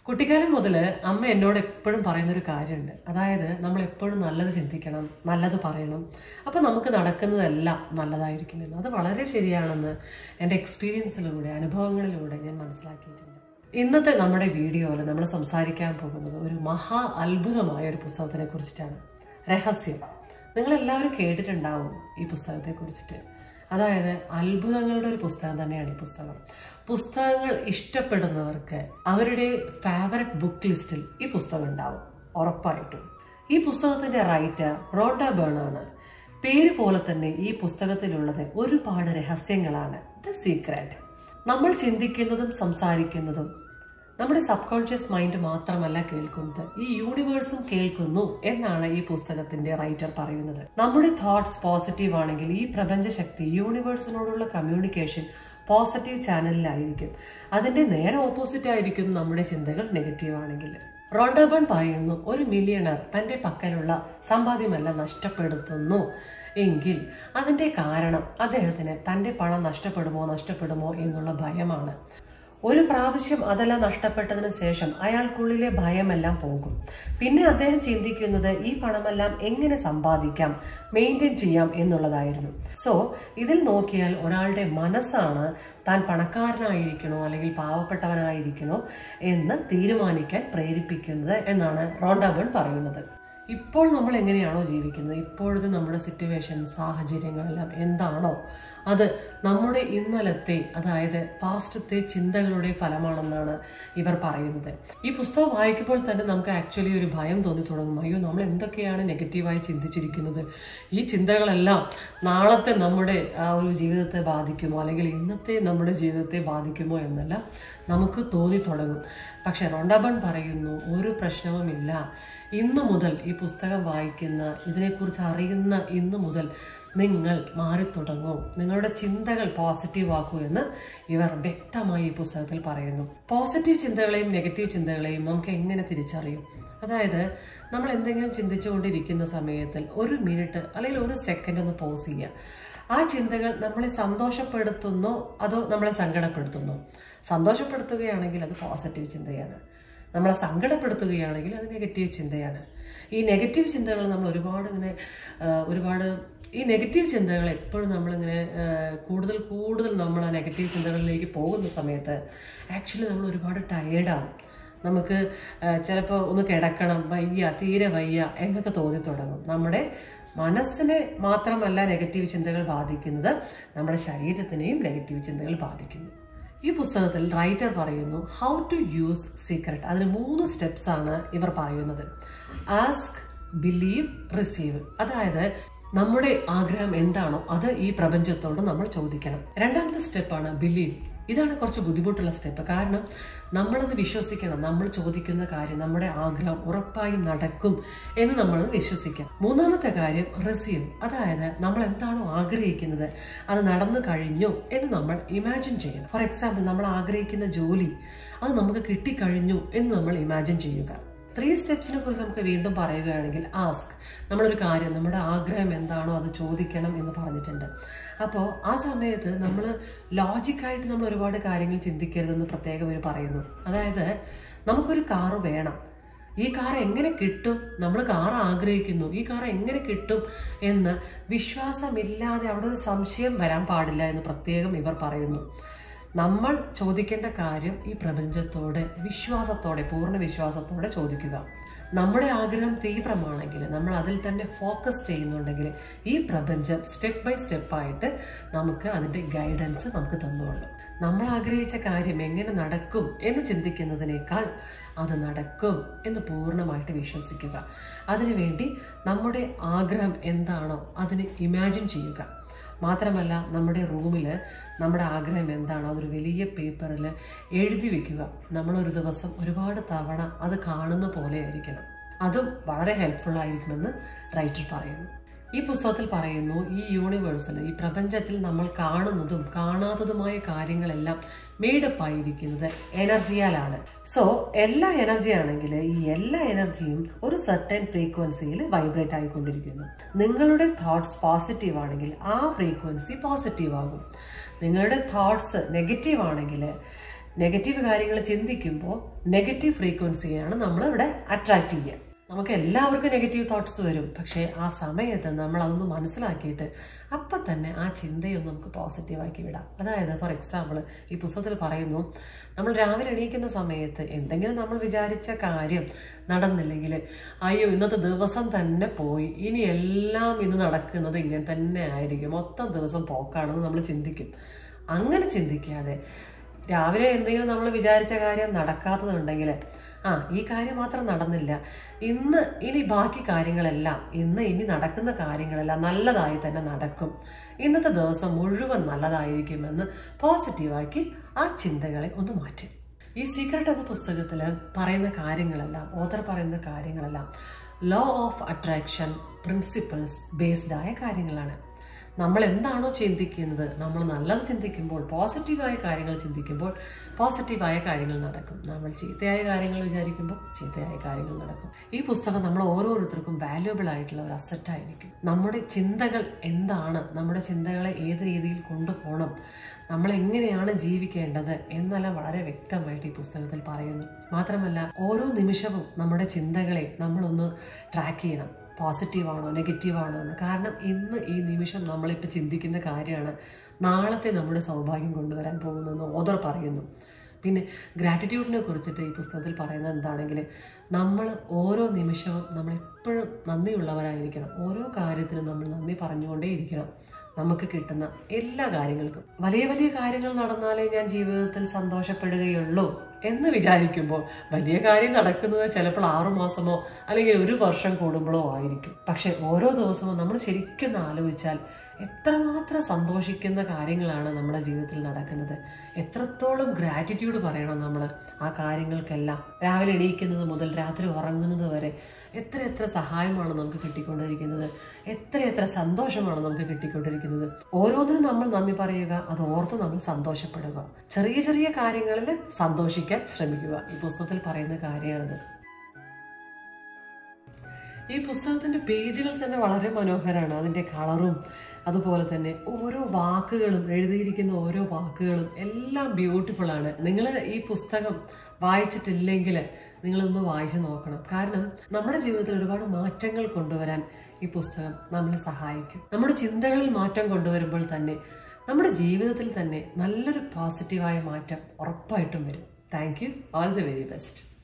കുട്ടിക്കാലം മുതൽ അമ്മ എന്നോട് എപ്പോഴും പറയുന്ന ഒരു കാര്യമുണ്ട് അതായത് നമ്മൾ എപ്പോഴും നല്ലത് ചിന്തിക്കണം നല്ലത് പറയണം അപ്പൊ നമുക്ക് നടക്കുന്നതെല്ലാം നല്ലതായിരിക്കുമെന്ന് അത് വളരെ ശരിയാണെന്ന് എൻ്റെ എക്സ്പീരിയൻസിലൂടെ അനുഭവങ്ങളിലൂടെ ഞാൻ മനസ്സിലാക്കിയിട്ടുണ്ട് ഇന്നത്തെ നമ്മുടെ വീഡിയോയിൽ നമ്മൾ സംസാരിക്കാൻ പോകുന്നത് ഒരു മഹാ അത്ഭുതമായ ഒരു പുസ്തകത്തിനെ കുറിച്ചിട്ടാണ് രഹസ്യം നിങ്ങൾ എല്ലാവരും കേട്ടിട്ടുണ്ടാവും ഈ പുസ്തകത്തെ കുറിച്ചിട്ട് അതായത് അത്ഭുതങ്ങളുടെ ഒരു പുസ്തകം തന്നെയാണ് ഈ പുസ്തകം പുസ്തകങ്ങൾ ഇഷ്ടപ്പെടുന്നവർക്ക് അവരുടെ ഫേവററ്റ് ബുക്ക് ലിസ്റ്റിൽ ഈ പുസ്തകം ഉണ്ടാവും ഉറപ്പായിട്ടും ഈ പുസ്തകത്തിന്റെ റൈറ്റർ റോണ്ട ബേൺ ആണ് പേര് പോലെ തന്നെ ഈ പുസ്തകത്തിലുള്ളത് ഒരുപാട് രഹസ്യങ്ങളാണ് ദ സീക്രട്ട് നമ്മൾ ചിന്തിക്കുന്നതും സംസാരിക്കുന്നതും നമ്മുടെ സബ് കോൺഷ്യസ് മൈൻഡ് മാത്രമല്ല കേൾക്കുന്നത് ഈ യൂണിവേഴ്സും കേൾക്കുന്നു എന്നാണ് ഈ പുസ്തകത്തിന്റെ റൈറ്റർ പറയുന്നത് നമ്മുടെ തോട്ട്സ് പോസിറ്റീവ് ആണെങ്കിൽ ഈ പ്രപഞ്ചശക്തി യൂണിവേഴ്സിനോടുള്ള കമ്മ്യൂണിക്കേഷൻ പോസിറ്റീവ് ചാനലിലായിരിക്കും അതിന്റെ നേരെ ഓപ്പോസിറ്റ് ആയിരിക്കും നമ്മുടെ ചിന്തകൾ നെഗറ്റീവ് ആണെങ്കിൽ റോണ്ടബൺ പറയുന്നു ഒരു മില്യണർ തന്റെ പക്കലുള്ള സമ്പാദ്യമെല്ലാം നഷ്ടപ്പെടുത്തുന്നു എങ്കിൽ അതിന്റെ കാരണം അദ്ദേഹത്തിന് തന്റെ പണം നഷ്ടപ്പെടുമോ നഷ്ടപ്പെടുമോ എന്നുള്ള ഭയമാണ് ഒരു പ്രാവശ്യം അതെല്ലാം നഷ്ടപ്പെട്ടതിന് ശേഷം അയാൾക്കുള്ളിലെ ഭയമെല്ലാം പോകും പിന്നെ അദ്ദേഹം ചിന്തിക്കുന്നത് ഈ പണമെല്ലാം എങ്ങനെ സമ്പാദിക്കാം മെയിൻറ്റെയിൻ ചെയ്യാം എന്നുള്ളതായിരുന്നു സോ ഇതിൽ നോക്കിയാൽ ഒരാളുടെ മനസ്സാണ് താൻ പണക്കാരനായിരിക്കണോ അല്ലെങ്കിൽ പാവപ്പെട്ടവനായിരിക്കണോ എന്ന് തീരുമാനിക്കാൻ പ്രേരിപ്പിക്കുന്നത് എന്നാണ് റോണ്ടാബൺ പറയുന്നത് ഇപ്പോൾ നമ്മൾ എങ്ങനെയാണോ ജീവിക്കുന്നത് ഇപ്പോഴത്തെ നമ്മുടെ സിറ്റുവേഷൻ സാഹചര്യങ്ങളെല്ലാം എന്താണോ അത് നമ്മുടെ ഇന്നലത്തെ അതായത് പാസ്റ്റത്തെ ചിന്തകളുടെ ഫലമാണെന്നാണ് ഇവർ പറയുന്നത് ഈ പുസ്തകം വായിക്കുമ്പോൾ തന്നെ നമുക്ക് ആക്ച്വലി ഒരു ഭയം തോന്നി തുടങ്ങും അയ്യോ നമ്മൾ എന്തൊക്കെയാണ് നെഗറ്റീവായി ചിന്തിച്ചിരിക്കുന്നത് ഈ ചിന്തകളെല്ലാം നാളത്തെ നമ്മുടെ ആ ഒരു ജീവിതത്തെ ബാധിക്കുമോ അല്ലെങ്കിൽ ഇന്നത്തെ നമ്മുടെ ജീവിതത്തെ ബാധിക്കുമോ എന്നെല്ലാം നമുക്ക് തോന്നി തുടങ്ങും പക്ഷെ റോണ്ടാബൺ പറയുന്നു ഒരു പ്രശ്നവുമില്ല ഇന്നു മുതൽ ഈ പുസ്തകം വായിക്കുന്ന ഇതിനെക്കുറിച്ച് അറിയുന്ന ഇന്നു മുതൽ നിങ്ങൾ മാറി തുടങ്ങൂ നിങ്ങളുടെ ചിന്തകൾ പോസിറ്റീവ് ആക്കൂ എന്ന് ഇവർ വ്യക്തമായി ഈ പുസ്തകത്തിൽ പറയുന്നു പോസിറ്റീവ് ചിന്തകളെയും നെഗറ്റീവ് ചിന്തകളെയും നമുക്ക് എങ്ങനെ തിരിച്ചറിയും അതായത് നമ്മൾ എന്തെങ്കിലും ചിന്തിച്ചുകൊണ്ടിരിക്കുന്ന സമയത്തിൽ ഒരു മിനിറ്റ് അല്ലെങ്കിൽ ഒരു സെക്കൻഡ് ഒന്ന് പോസ് ചെയ്യുക ആ ചിന്തകൾ നമ്മളെ സന്തോഷപ്പെടുത്തുന്നോ അതോ നമ്മളെ സങ്കടപ്പെടുത്തുന്നോ സന്തോഷപ്പെടുത്തുകയാണെങ്കിൽ അത് പോസിറ്റീവ് ചിന്തയാണ് നമ്മളെ സങ്കടപ്പെടുത്തുകയാണെങ്കിൽ അത് നെഗറ്റീവ് ചിന്തയാണ് ഈ നെഗറ്റീവ് ചിന്തകൾ നമ്മൾ ഒരുപാട് ഇങ്ങനെ ഒരുപാട് ഈ നെഗറ്റീവ് ചിന്തകൾ എപ്പോഴും നമ്മളിങ്ങനെ കൂടുതൽ കൂടുതൽ നമ്മൾ ആ നെഗറ്റീവ് ചിന്തകളിലേക്ക് പോകുന്ന സമയത്ത് ആക്ച്വലി നമ്മൾ ഒരുപാട് ടയേർഡാവും നമുക്ക് ചിലപ്പോൾ ഒന്ന് കിടക്കണം വയ്യ തീരെ വയ്യ എന്നൊക്കെ തോന്നി തുടങ്ങും നമ്മുടെ മനസ്സിനെ മാത്രമല്ല നെഗറ്റീവ് ചിന്തകൾ ബാധിക്കുന്നത് നമ്മുടെ ശരീരത്തിനെയും നെഗറ്റീവ് ചിന്തകൾ ബാധിക്കുന്നു ഈ പുസ്തകത്തിൽ റൈറ്റർ പറയുന്നു ഹൗ ടു യൂസ് സീക്രട്ട് അതിന് മൂന്ന് സ്റ്റെപ്സ് ആണ് ഇവർ പറയുന്നത് ആസ്ക് ബിലീവ് റിസീവ് അതായത് നമ്മുടെ ആഗ്രഹം എന്താണോ അത് ഈ പ്രപഞ്ചത്തോട് നമ്മൾ ചോദിക്കണം രണ്ടാമത്തെ സ്റ്റെപ്പാണ് ബിലീവ് ഇതാണ് കുറച്ച് ബുദ്ധിമുട്ടുള്ള സ്റ്റെപ്പ് കാരണം നമ്മളത് വിശ്വസിക്കണം നമ്മൾ ചോദിക്കുന്ന കാര്യം നമ്മുടെ ആഗ്രഹം ഉറപ്പായും നടക്കും എന്ന് നമ്മൾ വിശ്വസിക്കാം മൂന്നാമത്തെ കാര്യം റിസീവ് അതായത് നമ്മൾ എന്താണോ ആഗ്രഹിക്കുന്നത് അത് നടന്നു കഴിഞ്ഞു എന്ന് നമ്മൾ ഇമാജിൻ ചെയ്യണം ഫോർ എക്സാമ്പിൾ നമ്മൾ ആഗ്രഹിക്കുന്ന ജോലി അത് നമുക്ക് കിട്ടിക്കഴിഞ്ഞു എന്ന് നമ്മൾ ഇമാജിൻ ചെയ്യുക ത്രീ സ്റ്റെപ്സിനെ കുറിച്ച് നമുക്ക് വീണ്ടും പറയുകയാണെങ്കിൽ ആസ്ക് നമ്മളൊരു കാര്യം നമ്മുടെ ആഗ്രഹം എന്താണോ അത് ചോദിക്കണം എന്ന് പറഞ്ഞിട്ടുണ്ട് അപ്പോൾ ആ സമയത്ത് നമ്മൾ ലോജിക്കായിട്ട് നമ്മൾ ഒരുപാട് കാര്യങ്ങൾ ചിന്തിക്കരുതെന്ന് പ്രത്യേകം ഇവർ പറയുന്നു അതായത് നമുക്കൊരു കാറ് വേണം ഈ കാർ എങ്ങനെ കിട്ടും നമ്മൾ കാർ ആഗ്രഹിക്കുന്നു ഈ കാർ എങ്ങനെ കിട്ടും എന്ന് വിശ്വാസമില്ലാതെ അവിടെ ഒരു സംശയം വരാൻ പാടില്ല എന്ന് പ്രത്യേകം ഇവർ പറയുന്നു നമ്മൾ ചോദിക്കേണ്ട കാര്യം ഈ പ്രപഞ്ചത്തോട് വിശ്വാസത്തോടെ പൂർണ്ണ വിശ്വാസത്തോടെ ചോദിക്കുക നമ്മുടെ ആഗ്രഹം തീവ്രമാണെങ്കിൽ നമ്മൾ അതിൽ തന്നെ ഫോക്കസ് ചെയ്യുന്നുണ്ടെങ്കിൽ ഈ പ്രപഞ്ചം സ്റ്റെപ്പ് ബൈ സ്റ്റെപ്പായിട്ട് നമുക്ക് അതിൻ്റെ ഗൈഡൻസ് നമുക്ക് തന്നുകൊള്ളും നമ്മൾ ആഗ്രഹിച്ച കാര്യം എങ്ങനെ നടക്കും എന്ന് ചിന്തിക്കുന്നതിനേക്കാൾ അത് നടക്കും എന്ന് പൂർണ്ണമായിട്ട് വിശ്വസിക്കുക അതിനുവേണ്ടി നമ്മുടെ ആഗ്രഹം എന്താണോ അതിന് ഇമാജിൻ ചെയ്യുക മാത്രമല്ല നമ്മുടെ റൂമിൽ നമ്മുടെ ആഗ്രഹം എന്താണോ അതൊരു വലിയ പേപ്പറിൽ എഴുതി വെക്കുക നമ്മളൊരു ദിവസം ഒരുപാട് തവണ അത് കാണുന്ന പോലെ ആയിരിക്കണം അതും വളരെ ഹെൽപ്ഫുൾ ആയിരിക്കുമെന്ന് റൈറ്റർ പറയുന്നു ഈ പുസ്തകത്തിൽ പറയുന്നു ഈ യൂണിവേഴ്സിൽ ഈ പ്രപഞ്ചത്തിൽ നമ്മൾ കാണുന്നതും കാണാത്തതുമായ കാര്യങ്ങളെല്ലാം മേഡപ്പ് ആയിരിക്കുന്നത് എനർജിയാലാണ് സോ എല്ലാ എനർജി ആണെങ്കിൽ ഈ എല്ലാ എനർജിയും ഒരു സർട്ടൻ ഫ്രീക്വൻസിയിൽ വൈബ്രേറ്റ് ആയിക്കൊണ്ടിരിക്കുന്നു നിങ്ങളുടെ തോട്ട്സ് പോസിറ്റീവ് ആണെങ്കിൽ ആ ഫ്രീക്വൻസി പോസിറ്റീവ് ആകും നിങ്ങളുടെ തോട്ട്സ് നെഗറ്റീവ് ആണെങ്കിൽ നെഗറ്റീവ് കാര്യങ്ങൾ ചിന്തിക്കുമ്പോൾ നെഗറ്റീവ് ഫ്രീക്വൻസിയാണ് നമ്മൾ ഇവിടെ അട്രാക്ട് ചെയ്യുക നമുക്ക് എല്ലാവർക്കും നെഗറ്റീവ് തോട്ട്സ് വരും പക്ഷേ ആ സമയത്ത് നമ്മൾ അതൊന്ന് മനസ്സിലാക്കിയിട്ട് അപ്പം തന്നെ ആ ചിന്തയൊന്ന് നമുക്ക് പോസിറ്റീവാക്കി വിടാം അതായത് ഫോർ എക്സാമ്പിൾ ഈ പുസ്തകത്തിൽ പറയുന്നു നമ്മൾ രാവിലെ എണീക്കുന്ന സമയത്ത് എന്തെങ്കിലും നമ്മൾ വിചാരിച്ച കാര്യം നടന്നില്ലെങ്കിൽ അയ്യോ ഇന്നത്തെ ദിവസം തന്നെ പോയി ഇനി എല്ലാം ഇന്ന് നടക്കുന്നത് ഇങ്ങനെ തന്നെ ആയിരിക്കും മൊത്തം ദിവസം പോക്കാണെന്ന് നമ്മൾ ചിന്തിക്കും അങ്ങനെ ചിന്തിക്കാതെ രാവിലെ എന്തെങ്കിലും നമ്മൾ വിചാരിച്ച കാര്യം നടക്കാത്തതുണ്ടെങ്കിൽ ആ ഈ കാര്യം മാത്രം നടന്നില്ല ഇന്ന് ഇനി ബാക്കി കാര്യങ്ങളെല്ലാം ഇന്ന് ഇനി നടക്കുന്ന കാര്യങ്ങളെല്ലാം നല്ലതായി തന്നെ നടക്കും ഇന്നത്തെ ദിവസം മുഴുവൻ നല്ലതായിരിക്കുമെന്ന് പോസിറ്റീവാക്കി ആ ചിന്തകളെ ഒന്ന് മാറ്റും ഈ സീക്രട്ട് എന്ന പുസ്തകത്തിൽ പറയുന്ന കാര്യങ്ങളെല്ലാം ഓതർ പറയുന്ന കാര്യങ്ങളെല്ലാം law of attraction principles based ആയ കാര്യങ്ങളാണ് നമ്മൾ എന്താണോ ചിന്തിക്കുന്നത് നമ്മൾ നല്ലത് ചിന്തിക്കുമ്പോൾ പോസിറ്റീവായ കാര്യങ്ങൾ ചിന്തിക്കുമ്പോൾ പോസിറ്റീവായ കാര്യങ്ങൾ നടക്കും നമ്മൾ ചീത്തയായ കാര്യങ്ങൾ വിചാരിക്കുമ്പോൾ ചീത്തയായ കാര്യങ്ങൾ നടക്കും ഈ പുസ്തകം നമ്മൾ ഓരോരുത്തർക്കും വാല്യുബിൾ ആയിട്ടുള്ള ഒരു അസറ്റ് ആയിരിക്കും നമ്മുടെ ചിന്തകൾ എന്താണ് നമ്മുടെ ചിന്തകളെ ഏത് രീതിയിൽ കൊണ്ടുപോകണം നമ്മൾ എങ്ങനെയാണ് ജീവിക്കേണ്ടത് എന്നെല്ലാം വളരെ വ്യക്തമായിട്ട് ഈ പുസ്തകത്തിൽ പറയുന്നു മാത്രമല്ല ഓരോ നിമിഷവും നമ്മുടെ ചിന്തകളെ നമ്മളൊന്ന് ട്രാക്ക് ചെയ്യണം പോസിറ്റീവാണോ നെഗറ്റീവാണോ എന്ന് കാരണം ഇന്ന് ഈ നിമിഷം നമ്മളിപ്പോൾ ചിന്തിക്കുന്ന കാര്യമാണ് നാളത്തെ നമ്മുടെ സൗഭാഗ്യം കൊണ്ടുവരാൻ പോകുന്നതെന്ന് ഓദർ പറയുന്നു പിന്നെ ഗ്രാറ്റിറ്റ്യൂഡിനെ കുറിച്ചിട്ട് ഈ പുസ്തകത്തിൽ പറയുന്നത് എന്താണെങ്കിൽ നമ്മൾ ഓരോ നിമിഷവും നമ്മൾ എപ്പോഴും നന്ദിയുള്ളവരായിരിക്കണം ഓരോ കാര്യത്തിനും നമ്മൾ നന്ദി പറഞ്ഞുകൊണ്ടേ ഇരിക്കണം നമുക്ക് കിട്ടുന്ന എല്ലാ കാര്യങ്ങൾക്കും വലിയ വലിയ കാര്യങ്ങൾ നടന്നാലേ ഞാൻ ജീവിതത്തിൽ സന്തോഷപ്പെടുകയുള്ളൂ എന്ന് വിചാരിക്കുമ്പോൾ വലിയ കാര്യം നടക്കുന്നത് ചിലപ്പോൾ ആറുമാസമോ അല്ലെങ്കിൽ ഒരു വർഷം കൂടുമ്പോഴോ ആയിരിക്കും പക്ഷെ ഓരോ ദിവസവും നമ്മൾ ശരിക്കും ആലോചിച്ചാൽ എത്രമാത്രം സന്തോഷിക്കുന്ന കാര്യങ്ങളാണ് നമ്മുടെ ജീവിതത്തിൽ നടക്കുന്നത് എത്രത്തോളം ഗ്രാറ്റിറ്റ്യൂഡ് പറയണം നമ്മൾ ആ കാര്യങ്ങൾക്കെല്ലാം രാവിലെ എണീക്കുന്നത് മുതൽ രാത്രി ഉറങ്ങുന്നത് വരെ എത്ര എത്ര സഹായമാണ് നമുക്ക് കിട്ടിക്കൊണ്ടിരിക്കുന്നത് എത്ര എത്ര സന്തോഷമാണ് നമുക്ക് കിട്ടിക്കൊണ്ടിരിക്കുന്നത് ഓരോന്നിനും നമ്മൾ നന്ദി പറയുക അത് ഓർത്ത് നമ്മൾ സന്തോഷപ്പെടുക ചെറിയ ചെറിയ കാര്യങ്ങളിൽ സന്തോഷിക്കാൻ ശ്രമിക്കുക ഈ പുസ്തകത്തിൽ പറയുന്ന കാര്യമാണിത് ഈ പുസ്തകത്തിന്റെ പേജുകൾ തന്നെ വളരെ മനോഹരമാണ് അതിന്റെ കളറും അതുപോലെ തന്നെ ഓരോ വാക്കുകളും എഴുതിയിരിക്കുന്ന ഓരോ വാക്കുകളും എല്ലാം ബ്യൂട്ടിഫുൾ ആണ് നിങ്ങൾ ഈ പുസ്തകം വായിച്ചിട്ടില്ലെങ്കിൽ നിങ്ങളൊന്ന് വായിച്ചു നോക്കണം കാരണം നമ്മുടെ ജീവിതത്തിൽ ഒരുപാട് മാറ്റങ്ങൾ കൊണ്ടുവരാൻ ഈ പുസ്തകം നമ്മളെ സഹായിക്കും നമ്മുടെ ചിന്തകളിൽ മാറ്റം കൊണ്ടുവരുമ്പോൾ തന്നെ നമ്മുടെ ജീവിതത്തിൽ തന്നെ നല്ലൊരു പോസിറ്റീവായ മാറ്റം ഉറപ്പായിട്ടും വരും thank you all the very best